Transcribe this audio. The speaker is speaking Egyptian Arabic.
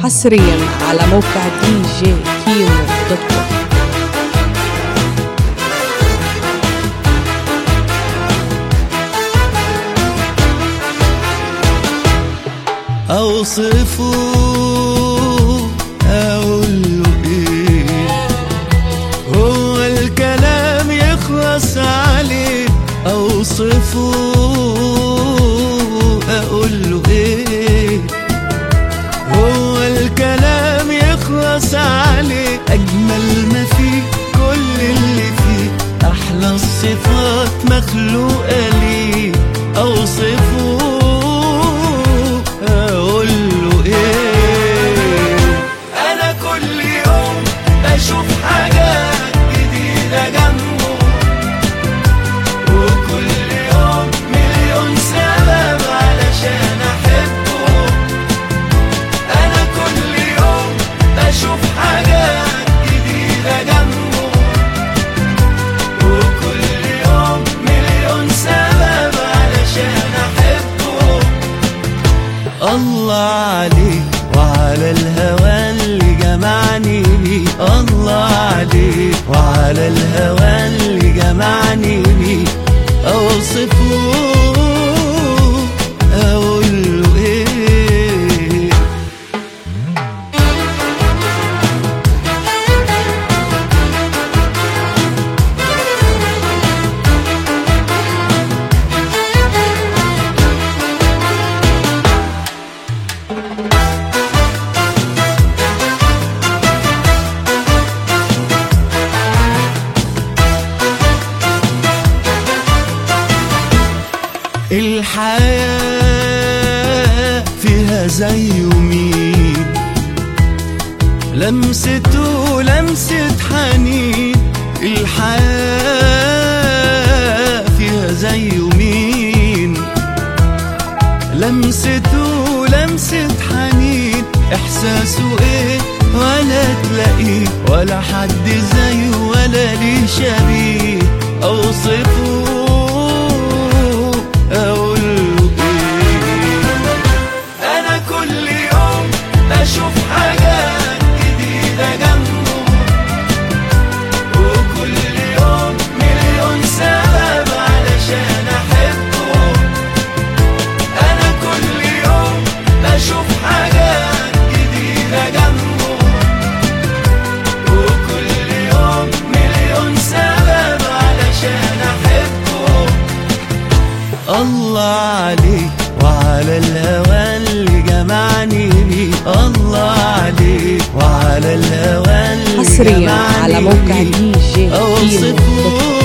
حصريا على موقع دي جي كيمو دوت كوم اوصفه اقول له ايه هو الكلام يخلص عليه اوصفه اقول له ايه هو الكلام يخلص عليه اجمل ما فيه كل اللي فيه احلى الصفات مخلوقه ليه اوصفه اقول له ايه انا كل يوم بشوف حاجات جديده جنبه وكل يوم مليون سبب علشان احبه انا كل يوم بشوف حاجات جديده جنبه وكل يوم مليون سبب علشان احبه الله عليك وعلى الهوى اللي جمعني بيه الله عليك وعلى الهوى اللي جمعني بيه اوصفه اقول له ايه الحياة فيها زي مين لمسته لمسة حنين الحياة فيها زي مين لمسته لمسة حنين إحساسه إيه ولا تلاقيه ولا حد زيه ولا ليه شبيه أوصفه أقول له إيه أنا كل يوم بشوف حاجات جديدة جنبه وكل يوم مليون سبب علشان أحبه أنا كل يوم بشوف حاجات جديدة جنبه وكل يوم مليون سبب علشان أحبه الله عليك وعلى الهوى اللي جمعني بيه الله عليك وعلى الهوى اللي حصريا جمعني على موقع بيه. دي جي كيمو دوت كوم أوصفه